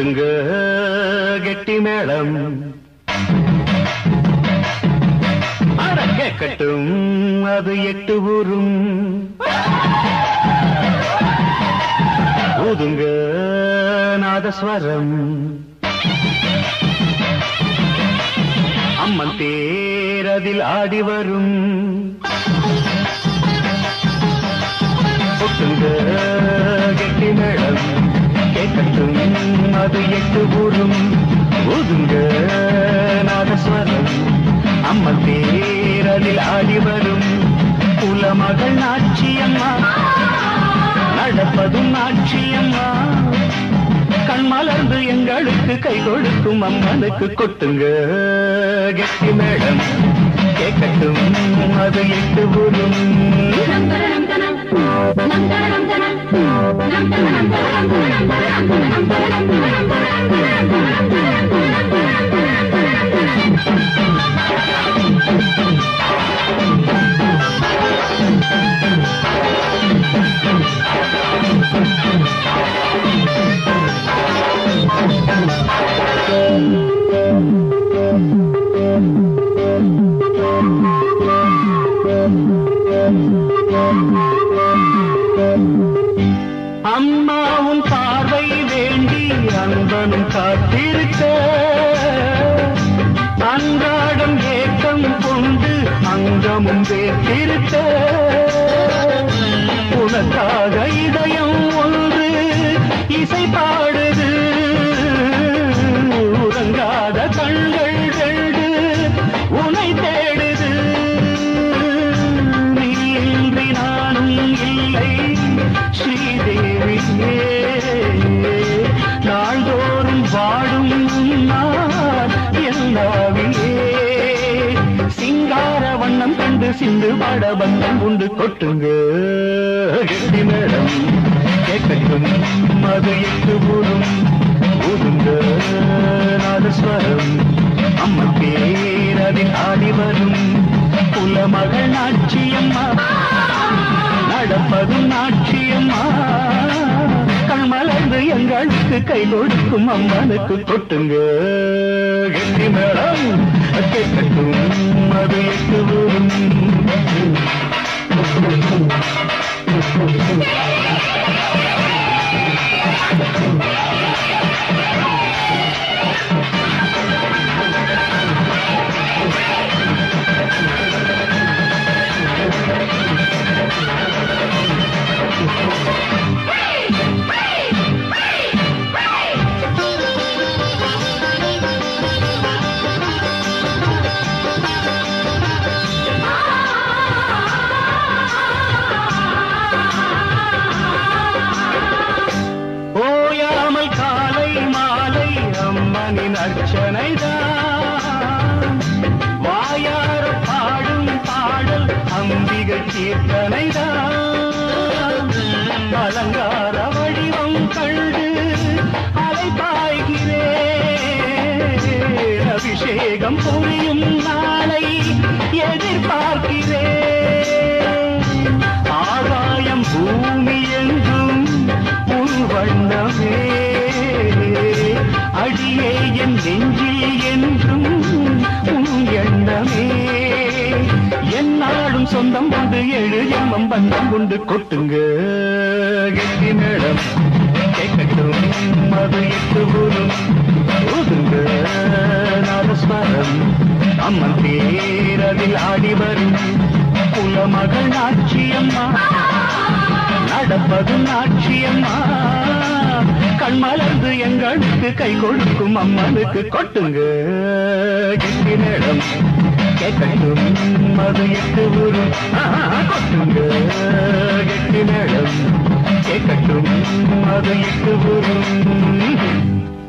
கொட்டுங்க கெட்டி மேளம் அட கேட்கட்டும் அது எட்டு ஊரும் ஊதுங்க நாதஸ்வரம் அம்மன் தேரதில் ஆடி வரும் கொட்டுங்க கெட்டி மேளம் கேட்கட்டும் அது எட்டு ஊரும் ஊதுங்க நாதஸ்வரம் அம்மன் தேரதில் ஆடி வரும் குலமகள் நாச்சியம்மா நடப்பதும் நாச்சியம்மா கண் மலர்ந்து எங்களுக்கு கை கொடுக்கும் அம்மனுக்கு கொட்டுங்க கெட்டி மேடம் கேட்கட்டும் அது எட்டு ஊரும் அம்மாவும் பார்வை வேண்டி அன்பனும் காத்திருக்க அன்றாடம் ஏக்கம் கொண்டு அங்கமும் வேற்றிருக்க உனக்காக இதயம் ஒன்று இசை பாடுது உறங்காத கண்கள் ரெண்டு உனை தேடுது நீ இன்றி நானும் இல்லை ஸ்ரீதேவியே நாள்தோறும் வாடும் நான் எல்லாவியே சிங்கார வண்ணம் கண்டு சிந்து பாட பந்தம் உண்டு கொட்டுங்க கெட்டி மேடம் கேட்கட்டும் அது எட்டு ஊரும் ஊதுங்க நாதஸ்வரம் அம்மன் பேரதில் ஆடி வரும் குலமகள் நாச்சியம்மா நடப்பதும் நாட்சியம்மா கண் மலர்ந்து எங்களுக்கு கை கொடுக்கும் அம்மனுக்கு கொட்டுங்க கெட்டி மேடம் கேட்கட்டும் அது எட்டு ஊரும் ஓயாமல் காலை மாலை அம்மனின் அர்ச்சனைதான் வாயார பாடும் பாடல் அம்பிகை கீர்த்தனைதான் அலங்கார வடிவம் கண்டு அலைபாய்கிறேன் அபிஷேகம் புரியும் நாளை எதிர்பார்க்கிறேன் ஆகாயம் பூமி எங்கும் உன் வண்ணமே அடியே என் நெஞ்சில் என்றும் உன் எண்ணமே என்னாலும் சொந்தம் கொண்டு எழு எம்மம் பந்தம் கொண்டு கொட்டுங்க கெட்டி மேடம் கேட்கட்டும் அது எட்டு ஊரும் ஊதுங்க நாதஸ்வரம் அம்மன் பேரதில் ஆடி வரும் குலமகள் நாச்சியம்மா நடப்பது நாட்சியம்மா கண் மலர்ந்து எங்களுக்கு கை கொடுக்கும் அம்மனுக்கு கொட்டுங்க கெட்டி நேரம் கேட்கட்டும் அது எட்டு ஊரும் ஆஹா, கொட்டுங்க கெட்டி நேரம் கேட்கட்டும் அது எட்டு ஊரும்